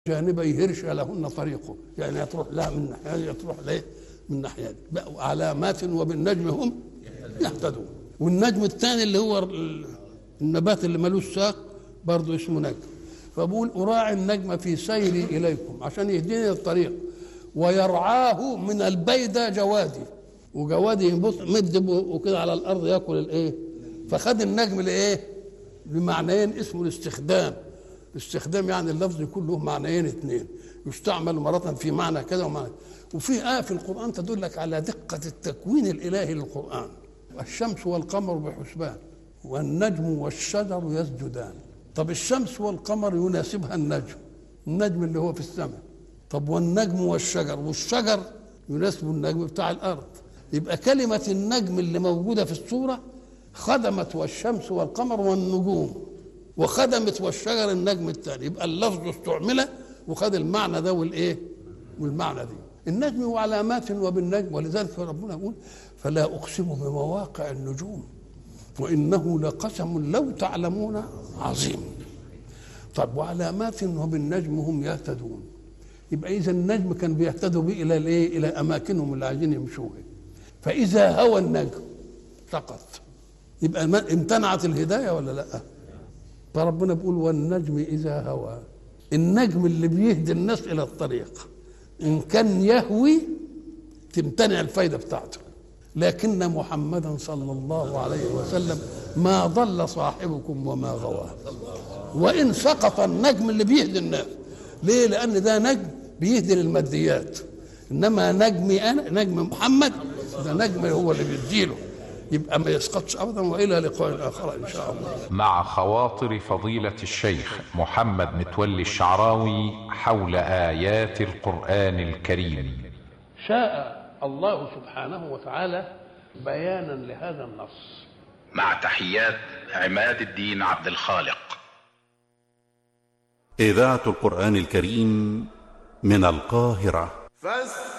جانبي هرش لهن طريق يعني تروح لها من ناحيه تروح ليه من ناحيه بقوا علامات وبالنجم هم يهتدون والنجم الثاني اللي هو النبات اللي ملوش ساق برضه اسمه نجم فبقول أراعي النجم في سيري إليكم عشان يهديني الطريق ويرعاه من البيدة جوادي وجوادي يبص مد وكده على الأرض ياكل الإيه فخد النجم لإيه بمعنيين اسمه الاستخدام الاستخدام يعني اللفظ يكون له معنيين اثنين يستعمل مرة في معنى كذا ومعنى وفي آية في القرآن تدلك على دقة التكوين الإلهي للقرآن الشمس والقمر بحسبان والنجم والشجر يسجدان طب الشمس والقمر يناسبها النجم النجم اللي هو في السماء طب والنجم والشجر والشجر يناسب النجم بتاع الارض يبقى كلمة النجم اللي موجودة في الصورة خدمت والشمس والقمر والنجوم وخدمت والشجر النجم الثاني يبقى اللفظ استعمل وخد المعنى ده والايه والمعنى دي النجم وعلامات وبالنجم ولذلك ربنا يقول فلا اقسم بمواقع النجوم وانه لقسم لو تعلمون عظيم طب وعلامات وبالنجم هم يهتدون يبقى اذا النجم كان بيهتدوا به الى الايه الى اماكنهم اللي عايزين يمشوها فاذا هوى النجم سقط يبقى امتنعت الهدايه ولا لا فربنا بيقول والنجم اذا هوى النجم اللي بيهدي الناس الى الطريق ان كان يهوي تمتنع الفايده بتاعته لكن محمدا صلى الله عليه وسلم ما ضل صاحبكم وما غوى وان سقط النجم اللي بيهدي الناس ليه لان ده نجم بيهدي للماديات انما نجمي انا نجم محمد ده نجم هو اللي بيديله يبقى ما يسقطش ابدا والى لقاء اخر ان شاء الله مع خواطر فضيلة الشيخ محمد متولي الشعراوي حول آيات القرآن الكريم شاء الله سبحانه وتعالى بيانا لهذا النص مع تحيات عماد الدين عبد الخالق إذاعة القرآن الكريم من القاهرة فاستمعوا